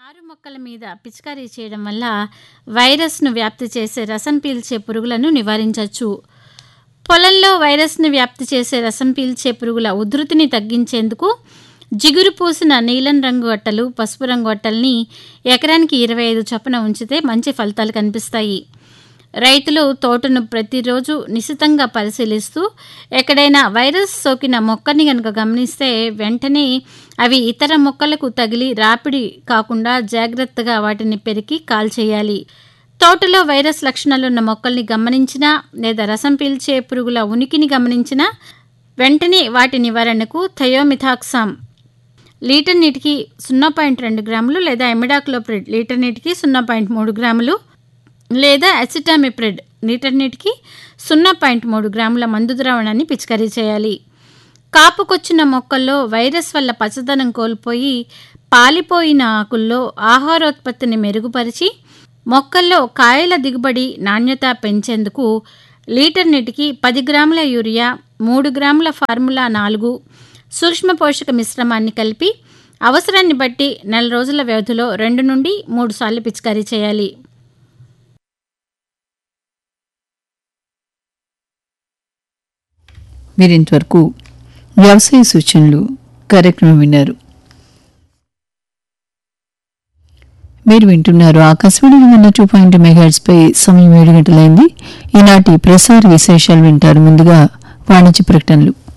నారు మొక్కల మీద పిచికారీ చేయడం వల్ల వైరస్ను వ్యాప్తి చేసే రసం పీల్చే పురుగులను నివారించవచ్చు పొలంలో వైరస్ను వ్యాప్తి చేసే రసం పీల్చే పురుగుల ఉధృతిని తగ్గించేందుకు జిగురు పూసిన నీలం రంగు అట్టలు పసుపు రంగు అట్టల్ని ఎకరానికి ఇరవై ఐదు చొప్పున ఉంచితే మంచి ఫలితాలు కనిపిస్తాయి రైతులు తోటను ప్రతిరోజు నిశితంగా పరిశీలిస్తూ ఎక్కడైనా వైరస్ సోకిన మొక్కని కనుక గమనిస్తే వెంటనే అవి ఇతర మొక్కలకు తగిలి రాపిడి కాకుండా జాగ్రత్తగా వాటిని పెరికి కాల్చేయాలి తోటలో వైరస్ లక్షణాలున్న మొక్కల్ని గమనించినా లేదా రసం పీల్చే పురుగుల ఉనికిని గమనించినా వెంటనే వాటి నివారణకు థయోమిథాక్సామ్ లీటర్ నీటికి సున్నా పాయింట్ రెండు గ్రాములు లేదా ఎమిడాక్లోప్రిడ్ లీటర్ నీటికి సున్నా పాయింట్ మూడు గ్రాములు లేదా అసిటామిప్రిడ్ లీటర్ నీటికి సున్నా పాయింట్ మూడు గ్రాముల మందు ద్రావణాన్ని పిచికారీ చేయాలి కాపుకొచ్చిన మొక్కల్లో వైరస్ వల్ల పచ్చదనం కోల్పోయి పాలిపోయిన ఆకుల్లో ఆహారోత్పత్తిని మెరుగుపరిచి మొక్కల్లో కాయల దిగుబడి నాణ్యత పెంచేందుకు లీటర్ నీటికి పది గ్రాముల యూరియా మూడు గ్రాముల ఫార్ములా నాలుగు సూక్ష్మ పోషక మిశ్రమాన్ని కలిపి అవసరాన్ని బట్టి నెల రోజుల వ్యవధిలో రెండు నుండి మూడు సార్లు పిచికారీ చేయాలి మీరింతవరకు వ్యవసాయ సూచనలు కార్యక్రమం విన్నారు మీరు వింటున్నారు Akashvani one two point megahertz పై సమయం ఏడు గంటలైంది ఈనాటి ప్రసార విశేషాలు వింటారు ముందుగా వాణిజ్య ప్రకటనలు